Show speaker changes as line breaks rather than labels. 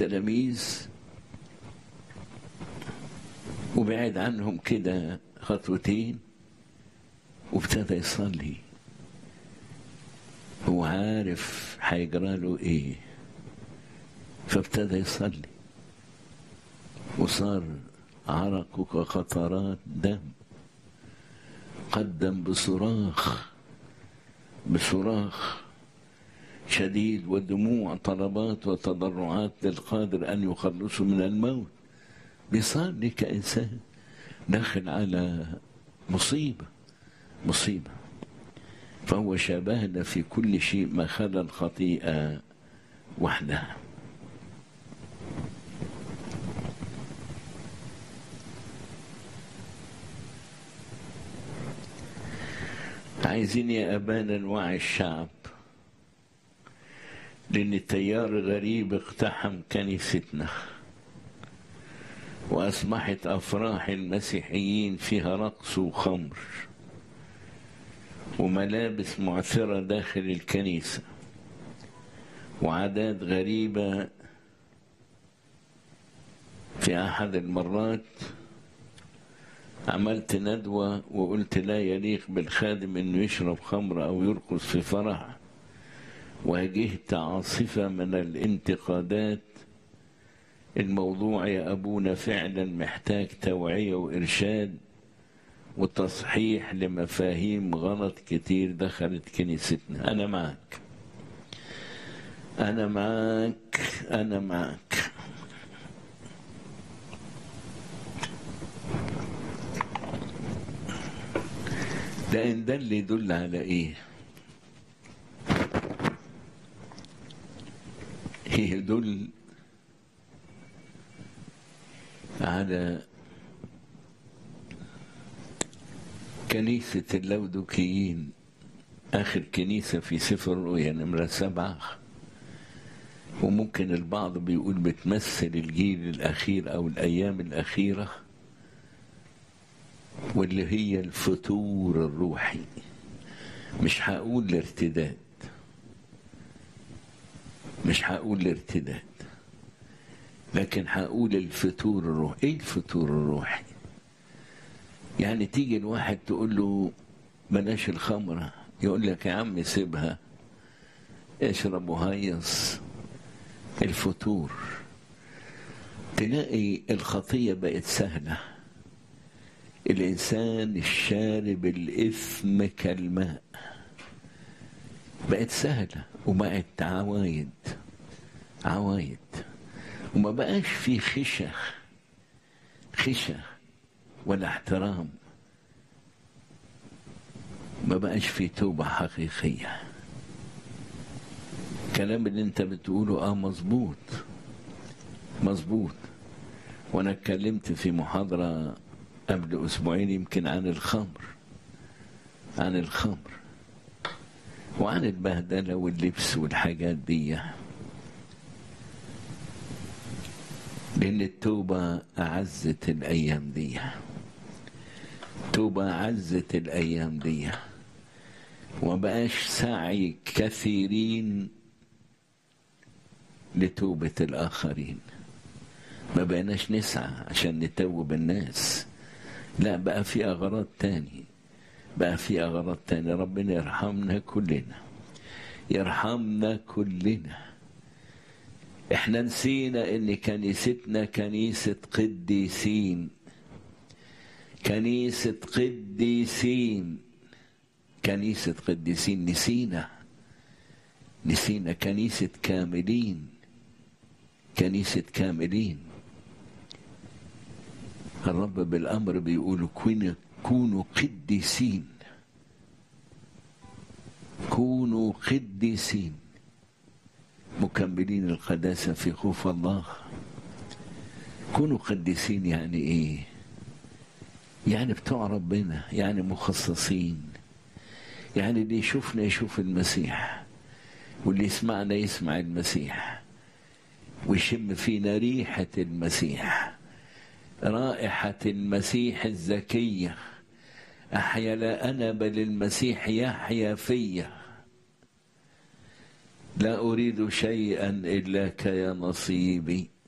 التلاميذ وبعد عنهم كده خطوتين وابتدى يصلي هو عارف هيجرى له ايه فابتدى يصلي وصار عرقه كقطرات دم قدم بصراخ بصراخ شديد ودموع طلبات وتضرعات للقادر ان يخلصه من الموت بيصلي كانسان داخل على مصيبه مصيبه فهو شبهنا في كل شيء ما خلا الخطيئه وحدها عايزين يا أبانا نوعي الشعب لأن تيار غريب اقتحم كنيستنا وأصبحت أفراح المسيحيين فيها رقص وخمر وملابس معثرة داخل الكنيسة وعادات غريبة في أحد المرات عملت ندوة وقلت لا يليق بالخادم انه يشرب خمر او يرقص في فرح واجهت عاصفة من الانتقادات الموضوع يا ابونا فعلا محتاج توعية وارشاد وتصحيح لمفاهيم غلط كتير دخلت كنيستنا انا معك انا معك انا معك لأن ده اللي يدل على إيه؟ يدل على كنيسة اللودوكيين آخر كنيسة في سفر الرؤيا نمرة سبعة وممكن البعض بيقول بتمثل الجيل الأخير أو الأيام الأخيرة واللي هي الفتور الروحي مش هقول الارتداد مش هقول الارتداد لكن هقول الفتور الروحي ايه الفتور الروحي يعني تيجي الواحد تقول له بلاش الخمرة يقول لك يا عم سيبها اشرب وهيص الفتور تلاقي الخطية بقت سهله الإنسان الشارب الإثم كالماء بقت سهلة وبقت عوايد عوايد وما بقاش في خشخ خشخ ولا احترام ما بقاش في توبة حقيقية الكلام اللي انت بتقوله اه مظبوط مظبوط وانا اتكلمت في محاضره قبل أسبوعين يمكن عن الخمر عن الخمر وعن البهدلة واللبس والحاجات دي لأن التوبة أعزت الأيام دي توبة أعزت الأيام دي ومبقاش سعي كثيرين لتوبة الآخرين ما بقيناش نسعى عشان نتوب الناس لا بقى في أغراض تاني بقى في أغراض تاني ربنا يرحمنا كلنا يرحمنا كلنا احنا نسينا ان كنيستنا كنيسة قديسين كنيسة قديسين كنيسة قديسين نسينا نسينا كنيسة كاملين كنيسة كاملين الرب بالامر بيقول كونوا قديسين كونوا قديسين مكملين القداسة في خوف الله كونوا قديسين يعني ايه يعني بتوع ربنا يعني مخصصين يعني اللي يشوفنا يشوف المسيح واللي يسمعنا يسمع المسيح ويشم فينا ريحة المسيح رائحة المسيح الزكية أحيا لا أنا بل المسيح يحيا فيا لا أريد شيئا إلاك يا نصيبي